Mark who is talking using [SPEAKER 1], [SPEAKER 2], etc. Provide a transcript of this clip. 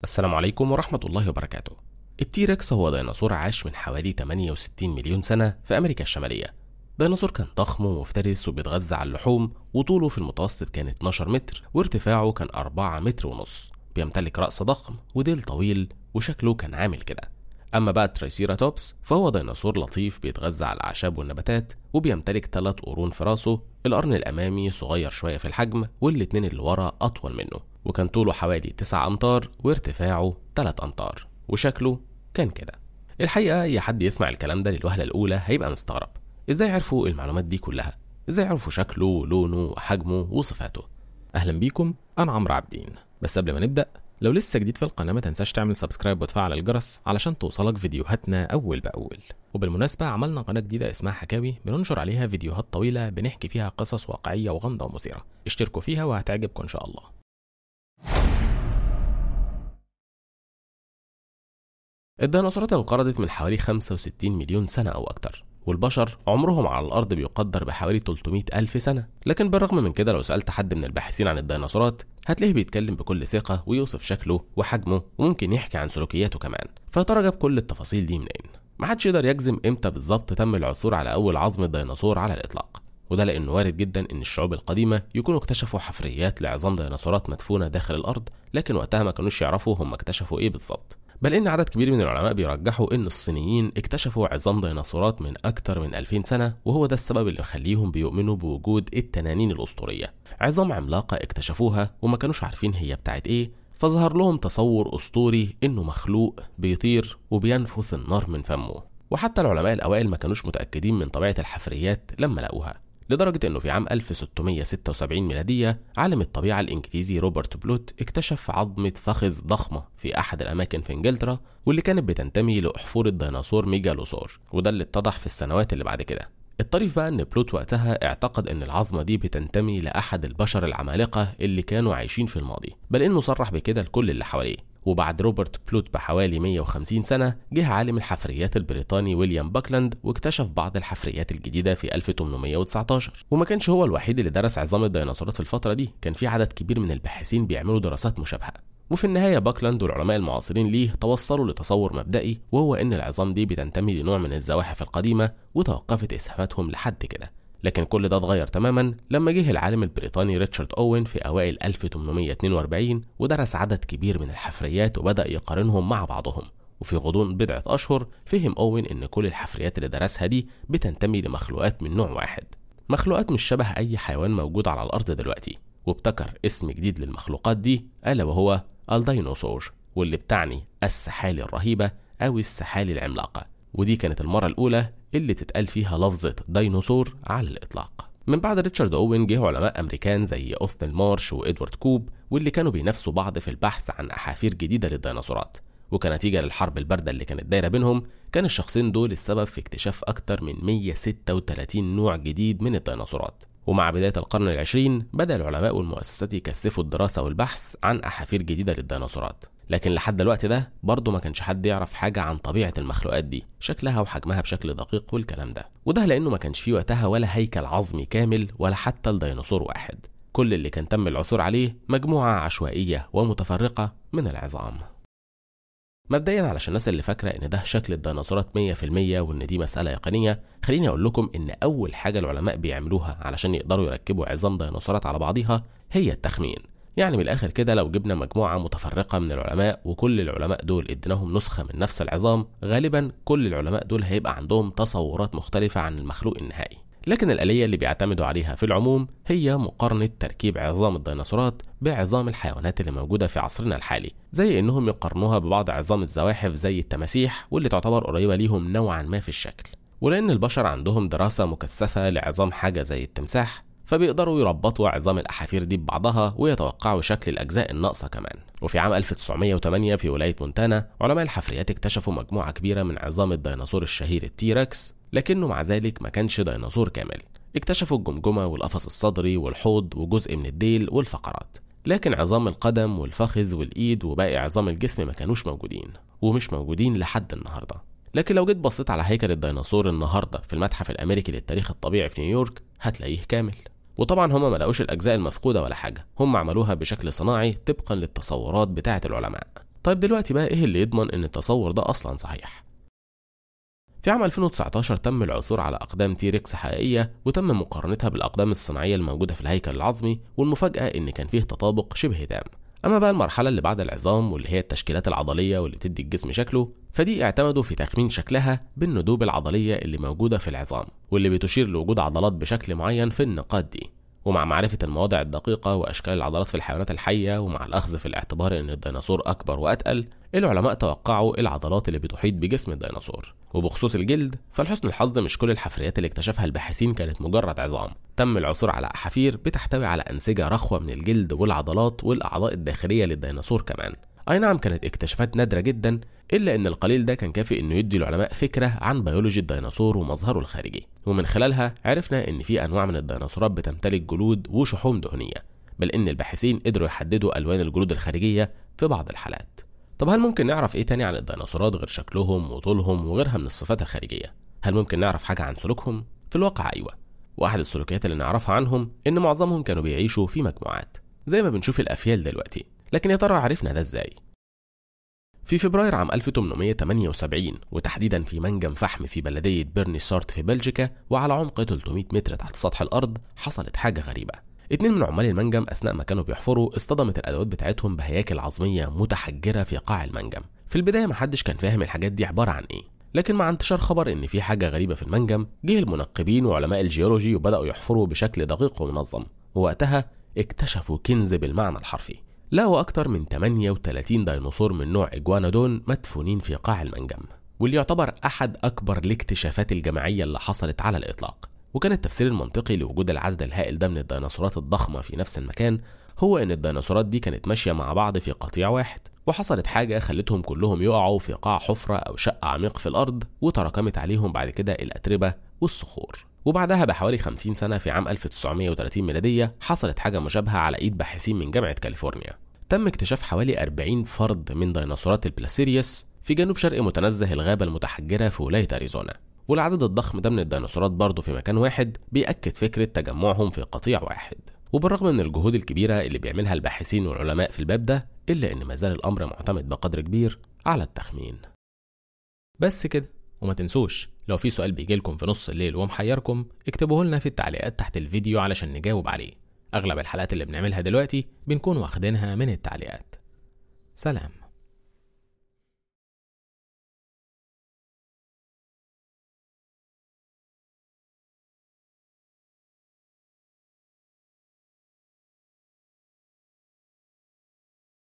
[SPEAKER 1] السلام عليكم ورحمة الله وبركاته التيركس هو ديناصور عاش من حوالي 68 مليون سنة في أمريكا الشمالية ديناصور كان ضخم ومفترس وبيتغذى على اللحوم وطوله في المتوسط كان 12 متر وارتفاعه كان 4 متر ونص بيمتلك رأس ضخم وديل طويل وشكله كان عامل كده أما بقى التريسيراتوبس فهو ديناصور لطيف بيتغذى على الأعشاب والنباتات وبيمتلك ثلاث قرون في راسه القرن الأمامي صغير شوية في الحجم والاتنين اللي ورا أطول منه وكان طوله حوالي 9 أمتار وارتفاعه 3 أمتار وشكله كان كده الحقيقة أي حد يسمع الكلام ده للوهلة الأولى هيبقى مستغرب إزاي عرفوا المعلومات دي كلها؟ إزاي عرفوا شكله ولونه وحجمه وصفاته؟ أهلا بيكم أنا عمرو عابدين بس قبل ما نبدأ لو لسه جديد في القناة ما تنساش تعمل سبسكرايب وتفعل الجرس علشان توصلك فيديوهاتنا أول بأول وبالمناسبة عملنا قناة جديدة اسمها حكاوي بننشر عليها فيديوهات طويلة بنحكي فيها قصص واقعية وغامضة ومثيرة اشتركوا فيها وهتعجبكم إن شاء الله الديناصورات انقرضت من حوالي 65 مليون سنة أو أكتر والبشر عمرهم على الأرض بيقدر بحوالي 300 ألف سنة لكن بالرغم من كده لو سألت حد من الباحثين عن الديناصورات هتلاقيه بيتكلم بكل ثقة ويوصف شكله وحجمه وممكن يحكي عن سلوكياته كمان فترى جاب كل التفاصيل دي منين محدش يقدر يجزم امتى بالظبط تم العثور على أول عظم ديناصور على الإطلاق وده لأنه وارد جدا إن الشعوب القديمة يكونوا اكتشفوا حفريات لعظام ديناصورات مدفونة داخل الأرض لكن وقتها ما كانوش يعرفوا هم اكتشفوا إيه بالظبط بل ان عدد كبير من العلماء بيرجحوا ان الصينيين اكتشفوا عظام ديناصورات من اكتر من 2000 سنه وهو ده السبب اللي مخليهم بيؤمنوا بوجود التنانين الاسطوريه عظام عملاقه اكتشفوها وما كانوش عارفين هي بتاعت ايه فظهر لهم تصور اسطوري انه مخلوق بيطير وبينفث النار من فمه وحتى العلماء الاوائل ما كانوش متاكدين من طبيعه الحفريات لما لقوها لدرجة أنه في عام 1676 ميلادية عالم الطبيعة الإنجليزي روبرت بلوت اكتشف عظمة فخذ ضخمة في أحد الأماكن في إنجلترا واللي كانت بتنتمي لأحفور الديناصور ميجالوسور وده اللي اتضح في السنوات اللي بعد كده الطريف بقى ان بلوت وقتها اعتقد ان العظمه دي بتنتمي لاحد البشر العمالقه اللي كانوا عايشين في الماضي بل انه صرح بكده لكل اللي حواليه وبعد روبرت بلوت بحوالي 150 سنة جه عالم الحفريات البريطاني ويليام باكلاند واكتشف بعض الحفريات الجديدة في 1819 وما كانش هو الوحيد اللي درس عظام الديناصورات في الفترة دي كان في عدد كبير من الباحثين بيعملوا دراسات مشابهة وفي النهاية باكلاند والعلماء المعاصرين ليه توصلوا لتصور مبدئي وهو إن العظام دي بتنتمي لنوع من الزواحف القديمة وتوقفت إسهاماتهم لحد كده لكن كل ده اتغير تماما لما جه العالم البريطاني ريتشارد اوين في اوائل 1842 ودرس عدد كبير من الحفريات وبدا يقارنهم مع بعضهم وفي غضون بضعة أشهر فهم أوين إن كل الحفريات اللي درسها دي بتنتمي لمخلوقات من نوع واحد مخلوقات مش شبه أي حيوان موجود على الأرض دلوقتي وابتكر اسم جديد للمخلوقات دي ألا وهو الديناصور واللي بتعني السحالي الرهيبة أو السحالي العملاقة ودي كانت المرة الأولى اللي تتقال فيها لفظة ديناصور على الإطلاق من بعد ريتشارد أوين جه علماء أمريكان زي أوستن مارش وإدوارد كوب واللي كانوا بينافسوا بعض في البحث عن أحافير جديدة للديناصورات وكنتيجة للحرب الباردة اللي كانت دايرة بينهم كان الشخصين دول السبب في اكتشاف أكتر من 136 نوع جديد من الديناصورات ومع بداية القرن العشرين بدأ العلماء والمؤسسات يكثفوا الدراسة والبحث عن أحافير جديدة للديناصورات لكن لحد الوقت ده برضه ما كانش حد يعرف حاجة عن طبيعة المخلوقات دي شكلها وحجمها بشكل دقيق والكلام ده وده لأنه ما كانش فيه وقتها ولا هيكل عظمي كامل ولا حتى الديناصور واحد كل اللي كان تم العثور عليه مجموعة عشوائية ومتفرقة من العظام مبدئيا علشان الناس اللي فاكره ان ده شكل الديناصورات 100% وان دي مساله يقينيه خليني اقول لكم ان اول حاجه العلماء بيعملوها علشان يقدروا يركبوا عظام ديناصورات على بعضيها هي التخمين يعني من الاخر كده لو جبنا مجموعه متفرقه من العلماء وكل العلماء دول اديناهم نسخه من نفس العظام غالبا كل العلماء دول هيبقى عندهم تصورات مختلفه عن المخلوق النهائي لكن الآلية اللي بيعتمدوا عليها في العموم هي مقارنة تركيب عظام الديناصورات بعظام الحيوانات اللي موجودة في عصرنا الحالي زي إنهم يقارنوها ببعض عظام الزواحف زي التماسيح واللي تعتبر قريبة ليهم نوعا ما في الشكل ولأن البشر عندهم دراسة مكثفة لعظام حاجة زي التمساح فبيقدروا يربطوا عظام الأحافير دي ببعضها ويتوقعوا شكل الأجزاء الناقصة كمان وفي عام 1908 في ولاية مونتانا علماء الحفريات اكتشفوا مجموعة كبيرة من عظام الديناصور الشهير التيركس لكنه مع ذلك ما كانش ديناصور كامل اكتشفوا الجمجمة والقفص الصدري والحوض وجزء من الديل والفقرات لكن عظام القدم والفخذ والإيد وباقي عظام الجسم ما كانوش موجودين ومش موجودين لحد النهارده لكن لو جيت بصيت على هيكل الديناصور النهارده في المتحف الامريكي للتاريخ الطبيعي في نيويورك هتلاقيه كامل وطبعا هما ما لقوش الاجزاء المفقوده ولا حاجه هم عملوها بشكل صناعي طبقا للتصورات بتاعه العلماء طيب دلوقتي بقى ايه اللي يضمن ان التصور ده اصلا صحيح في عام 2019 تم العثور على أقدام تيركس حقيقية وتم مقارنتها بالأقدام الصناعية الموجودة في الهيكل العظمي والمفاجأة إن كان فيه تطابق شبه تام أما بقى المرحلة اللي بعد العظام واللي هي التشكيلات العضلية واللي بتدي الجسم شكله فدي اعتمدوا في تخمين شكلها بالندوب العضلية اللي موجودة في العظام واللي بتشير لوجود عضلات بشكل معين في النقاط دي ومع معرفة المواضع الدقيقة وأشكال العضلات في الحيوانات الحية ومع الأخذ في الاعتبار إن الديناصور أكبر وأتقل العلماء توقعوا العضلات اللي بتحيط بجسم الديناصور وبخصوص الجلد فلحسن الحظ مش كل الحفريات اللي اكتشفها الباحثين كانت مجرد عظام تم العثور على أحافير بتحتوي على أنسجة رخوة من الجلد والعضلات والأعضاء الداخلية للديناصور كمان أي نعم كانت اكتشافات نادرة جدا إلا إن القليل ده كان كافي إنه يدي العلماء فكرة عن بيولوجي الديناصور ومظهره الخارجي ومن خلالها عرفنا إن في أنواع من الديناصورات بتمتلك جلود وشحوم دهنية بل إن الباحثين قدروا يحددوا ألوان الجلود الخارجية في بعض الحالات طب هل ممكن نعرف إيه تاني عن الديناصورات غير شكلهم وطولهم وغيرها من الصفات الخارجية؟ هل ممكن نعرف حاجة عن سلوكهم؟ في الواقع أيوة واحد السلوكيات اللي نعرفها عنهم إن معظمهم كانوا بيعيشوا في مجموعات زي ما بنشوف الأفيال دلوقتي لكن يا ترى عرفنا ده إزاي؟ في فبراير عام 1878 وتحديدا في منجم فحم في بلدية بيرني سارت في بلجيكا وعلى عمق 300 متر تحت سطح الأرض حصلت حاجة غريبة اتنين من عمال المنجم أثناء ما كانوا بيحفروا اصطدمت الأدوات بتاعتهم بهياكل عظمية متحجرة في قاع المنجم في البداية محدش كان فاهم الحاجات دي عبارة عن إيه لكن مع انتشار خبر ان في حاجه غريبه في المنجم جه المنقبين وعلماء الجيولوجي وبداوا يحفروا بشكل دقيق ومنظم ووقتها اكتشفوا كنز بالمعنى الحرفي لقوا أكتر من 38 ديناصور من نوع إجوانودون مدفونين في قاع المنجم واللي يعتبر أحد أكبر الاكتشافات الجماعية اللي حصلت على الإطلاق وكان التفسير المنطقي لوجود العدد الهائل ده من الديناصورات الضخمة في نفس المكان هو إن الديناصورات دي كانت ماشية مع بعض في قطيع واحد وحصلت حاجة خلتهم كلهم يقعوا في قاع حفرة أو شق عميق في الأرض وتراكمت عليهم بعد كده الأتربة والصخور وبعدها بحوالي 50 سنة في عام 1930 ميلادية حصلت حاجة مشابهة على إيد باحثين من جامعة كاليفورنيا تم اكتشاف حوالي 40 فرد من ديناصورات البلاسيريوس في جنوب شرق متنزه الغابة المتحجرة في ولاية أريزونا والعدد الضخم ده من الديناصورات برضه في مكان واحد بيأكد فكرة تجمعهم في قطيع واحد وبالرغم من الجهود الكبيرة اللي بيعملها الباحثين والعلماء في الباب ده إلا إن مازال الأمر معتمد بقدر كبير على التخمين بس كده وما تنسوش لو في سؤال بيجيلكم في نص الليل ومحيركم اكتبوه لنا في التعليقات تحت الفيديو علشان نجاوب عليه أغلب الحلقات اللي بنعملها دلوقتي بنكون واخدينها من التعليقات سلام